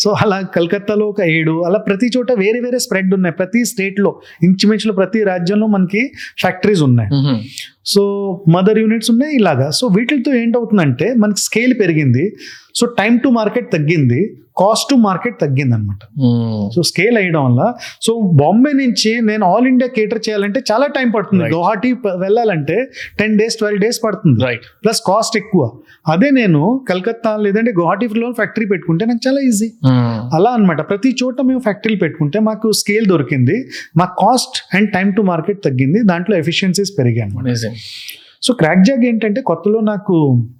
So అలా కలకత్తాలో ఒక ఏడు అలా ప్రతి చోట వేరే వేరే స్ప్రెడ్ ఉన్నాయి ప్రతి స్టేట్లో ఇంచుమించులో ప్రతి రాజ్యంలో మనకి ఫ్యాక్టరీస్ ఉన్నాయి సో మదర్ యూనిట్స్ ఉన్నాయి ఇలాగా సో వీటితో ఏంటవుతుందంటే మనకి స్కేల్ పెరిగింది సో టైం టు మార్కెట్ తగ్గింది కాస్ట్ టు మార్కెట్ తగ్గింది అనమాట సో స్కేల్ అయ్యడం వల్ల సో బాంబే నుంచి నేను ఆల్ ఇండియా కేటర్ చేయాలంటే చాలా టైం పడుతుంది Right. గౌహాటీ ప- వెళ్ళాలంటే టెన్ డేస్ ట్వెల్వ్ డేస్ పడుతుంది రైట్ ప్లస్ కాస్ట్ ఎక్కువ అదే నేను కలకత్తా లేదంటే గువాహటీలో ఫ్యాక్టరీ పెట్టుకుంటే నాకు చాలా ఈజీ అలా అన్నమాట ప్రతి చోట మేము ఫ్యాక్టరీలు పెట్టుకుంటే మాకు స్కేల్ దొరికింది మా cost and time to market తగ్గింది దాంట్లో ఎఫిషియన్సీస్ పెరిగాయి అనమాట అమేజింగ్ సో క్రాక్ జాగ్ ఏంటంటే కొత్తలో నాకు